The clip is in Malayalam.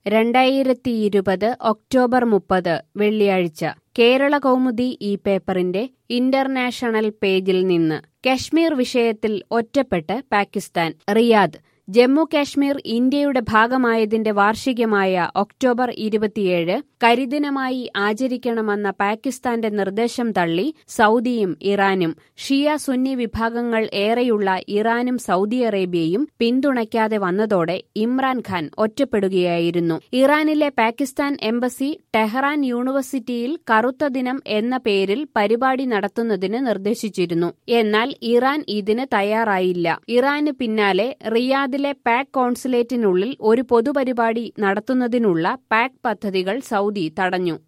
രണ്ടായിരത്തിയിരുപത് ഒക്ടോബർ മുപ്പത് വെള്ളിയാഴ്ച കേരള കൗമുദി ഈ പേപ്പറിന്റെ ഇന്റർനാഷണൽ പേജിൽ നിന്ന് കശ്മീർ വിഷയത്തിൽ ഒറ്റപ്പെട്ട് പാകിസ്ഥാൻ റിയാദ് ജമ്മു കാശ്മീർ ഇന്ത്യയുടെ ഭാഗമായതിന്റെ വാർഷികമായ ഒക്ടോബർ ഇരുപത്തിയേഴ് കരിദിനമായി ആചരിക്കണമെന്ന പാകിസ്ഥാന്റെ നിർദ്ദേശം തള്ളി സൗദിയും ഇറാനും ഷിയ സുന്നി വിഭാഗങ്ങൾ ഏറെയുള്ള ഇറാനും സൗദി അറേബ്യയും പിന്തുണയ്ക്കാതെ വന്നതോടെ ഇമ്രാൻഖാൻ ഒറ്റപ്പെടുകയായിരുന്നു ഇറാനിലെ പാകിസ്ഥാൻ എംബസി ടെഹ്റാൻ യൂണിവേഴ്സിറ്റിയിൽ കറുത്ത ദിനം എന്ന പേരിൽ പരിപാടി നടത്തുന്നതിന് നിർദ്ദേശിച്ചിരുന്നു എന്നാൽ ഇറാൻ ഇതിന് തയ്യാറായില്ല ഇറാന് പിന്നാലെ റിയാദിലെ പാക് കോൺസുലേറ്റിനുള്ളിൽ ഒരു പൊതുപരിപാടി നടത്തുന്നതിനുള്ള പാക് പദ്ധതികൾ സൗദി തടഞ്ഞു